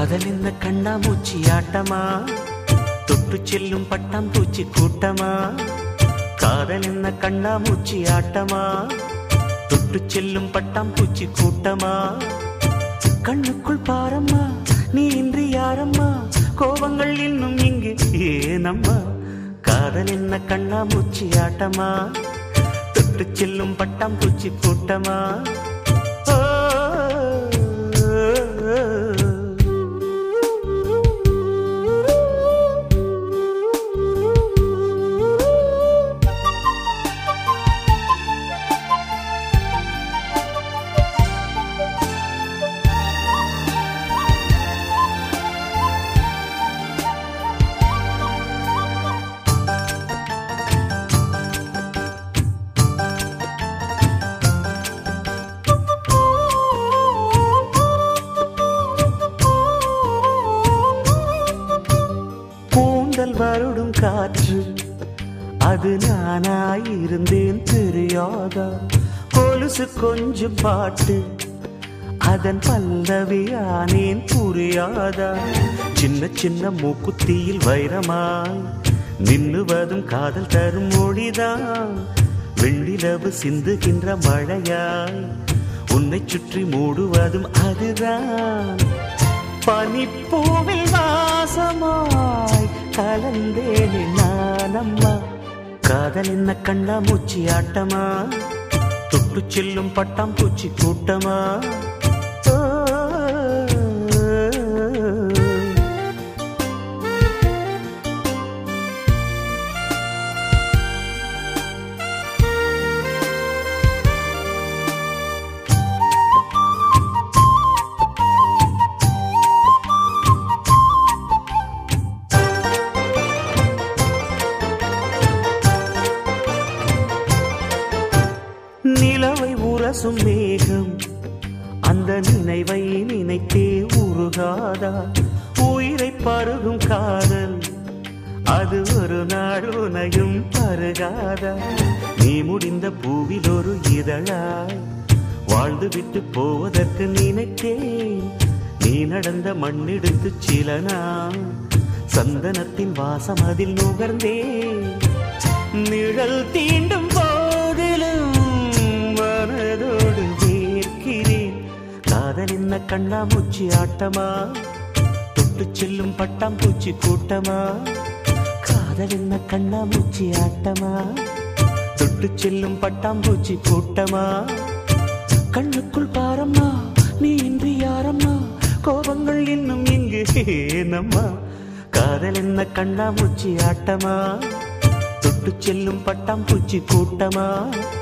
காதல் என்ன கண்ணாமூச்சி ஆட்டமா தொட்டு செல்லும் பட்டாம்பூச்சி கூட்டமா காதல் என்ன கண்ணாமூச்சி ஆட்டமா தொட்டு செல்லும் பட்டாம்பூச்சி கூட்டமா கண்ணுக்குள் பாரம்மா நீ இன்றி யாரம்மா கோபங்கள் இன்னும் இங்கு ஏனம்மா காதல் என்ன கண்ணாமூச்சி ஆட்டமா தொட்டு செல்லும் பட்டாம்பூச்சி கூட்டமா ஓ, கூந்தல் வருடும் காற்று அது நானாயிருந்தேன் தெரியாதா கொலுசு கொஞ்சம் பாட்டு அதன் பல்லவியானேன் புரியாதா சின்ன சின்ன மூக்குத்தியில் வைரமாய் நின்னுவதும் காதல் தரும் மொழிதான் வெண்ணிலவு சிந்துகின்ற மழையாய் உன்னை சுற்றி மூடுவதும் அதுதான் பனிப்பூவில் வாசமாய் கலந்தேனே நானம்மா காதல் என்ன கண்ணாமூச்சி ஆட்டமா தொட்டு செல்லும் பட்டாம்பூச்சி கூட்டமா ஓ, நிலவை உரசும் மேகம் அந்த நினைவை நினைத்தே உருகாதா உயிரை பருகும் காதல் அது ஒரு நாள் உனையும் பருகாதா நீ முடிந்த பூவில் ஒரு இதழாய் வாழ்ந்து விட்டு போவதற்கு நினைத்தேன் நீ நடந்த மண்ணெடுத்து சில நாள் சந்தனத்தின் வாசம் அதில் நுகர்ந்தேன் நிழல் தீண்டும் போதிலும் மனதோடு வேர்க்கிறேன் காதல் என்ன கண்ணாமூச்சி ஆட்டமா தொட்டு செல்லும் பட்டாம்பூச்சி கூட்டமா காதல் என்ன கண்ணாமூச்சி ஆட்டமா தொட்டு செல்லும் பட்டாம்பூச்சி கூட்டமா கண்ணுக்குள் பாரம்மா நீ இன்றி யாரம்மா கோபங்கள் இன்னும் இங்கு ஏனம்மா காதல் என்ன கண்ணாமூச்சி ஆட்டமா தொட்டு செல்லும் பட்டாம்பூச்சி கூட்டமா